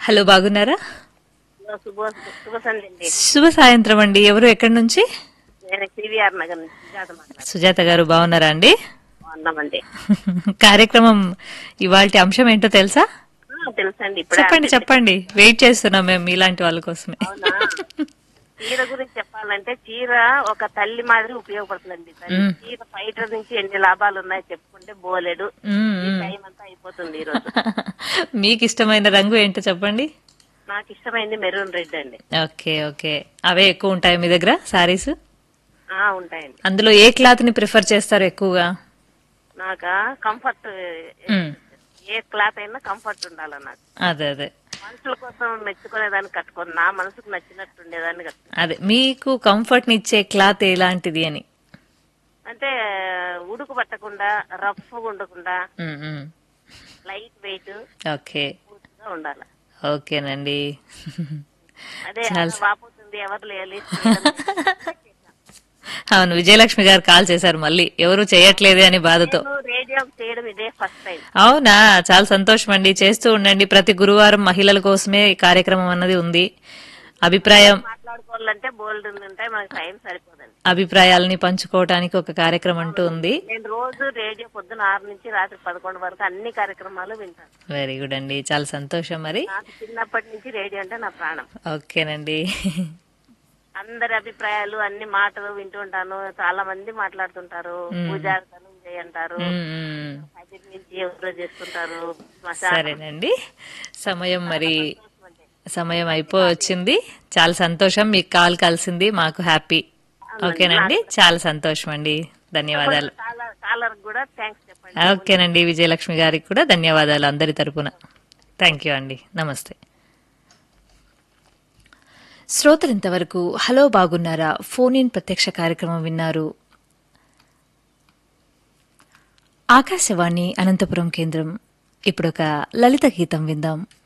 Hello బాగున్నారా శుభ శుభ సంధ్య అండి శుభ సాయంత్రం అండి ఎవరు ఎక్కడి నుంచి నేను సివిఆర్ నగర్ నుంచి సుజాత మాట్లాడుతున్నాను సుజాత గారు బాగున్నారా అండి బాగున్నామండి కార్యక్రమం ఇవాళ అంశం ఏంటో తెలుసా ఆ, తెలుసండి ఇప్పుడు చెప్పండి చెప్పండి వెయిట్ చేస్తున్నాం మేము మీలాంటి వాళ్ళ కోసమే అవునా చీర గురించి చెప్పాలంటే చీర ఒక తల్లి మాదిరి ఉపయోగపడుతుందండి తల్లి చీర బయట నుంచి ఎన్ని లాభాలు ఉన్నాయో చెప్పుకుంటే బోలెడు మ్మ్, ఈ మ్మ్. టైం అంతా అయిపోతుంది ఈ రోజు మీకు ఇష్టమైన రంగు ఏంటో చెప్పండి నాకు ఇష్టమైంది మెరూన్ రెడ్ అండి ఓకే ఓకే అవే ఎక్కువ ఉంటాయి మీ దగ్గర సారీస్ ఆ ఉంటాయండి అందులో ఏ క్లాత్ ని ప్రిఫర్ చేస్తారు ఎక్కువగా నాకు కంఫర్ట్ మ్మ్. ఏ క్లాత్ అయినా కంఫర్ట్ ఉండాలి నాకు అదే అదే మనుషుల కోసం మెచ్చుకునేదాన్ని కట్టుకోను నా మనసుకు నచ్చినట్టు ఉండేదాన్ని కట్టుకున్నాను అదే మీకు కంఫర్ట్ నిచ్చే క్లాత్ ఎలాంటిది అని అంటే ఉడుకు పట్టకుండా రఫ్ ఉండకుండా మ్మ్, మ్మ్. లైట్ వెయిట్ ఓకే గా ఉండాలి ఓకేనండి అదే చాలా అలా వాపోతుంది ఎవరు లేలి అవును విజయలక్ష్మి గారు కాల్ చేశారు మళ్ళీ ఎవరు చేయట్లేదే అని బాధతో రేడియో చేయడం ఇదే ఫస్ట్ టైం అవునా చాలా సంతోషం అండి చేస్తూ ఉండండి ప్రతి గురువారం మహిళల కోసమే ఈ కార్యక్రమం అన్నది ఉంది అభిప్రాయం మాట్లాడుకోవాలంటే బోల్డ్ ఉంటాయి మనకి టైం సరిపోదండి అభిప్రాయాలని పంచుకోవటానికి ఒక కార్యక్రమం అంటూ ఉంది నేను రోజు రేడియో పొద్దున ఆరు నుంచి రాత్రి పదకొండు వరకు అన్ని కార్యక్రమాలు వింటాను వెరీ గుడ్ అండి చాలా సంతోషం మరి నాకు చిన్నప్పటి నుంచి రేడియో అంటే నా ప్రాణం ఓకేనండి అందరి అభిప్రాయాలు అన్ని మాటలు వింటూ ఉంటాను చాలా మంది మాట్లాడుతుంటారు పూజారి ధనుంజయ్ అంటారు మ్మ్. హైదరాబాద్ నుంచి ఎవరో చేస్తుంటారు శ్మశానం సరేనండి సమయం మరి సమయం అయిపో వచ్చింది చాలా సంతోషం మీకు కాల్ కలిసింది మాకు హ్యాపీ ఓకేనండి చాలా సంతోషం అండి ధన్యవాదాలు కాలర్ కాలర్ కూడా థ్యాంక్స్ చెప్పండి ఓకేనండి విజయలక్ష్మి గారికి కూడా ధన్యవాదాలు అందరి తరపున థ్యాంక్ యూ అండి నమస్తే శ్రోతలు ఇంతవరకు హలో బాగున్నారా ఫోన్ ఇన్ ప్రత్యక్ష కార్యక్రమం విన్నారు ఆకాశవాణి అనంతపురం కేంద్రం ఇప్పుడొక లలిత గీతం విందాం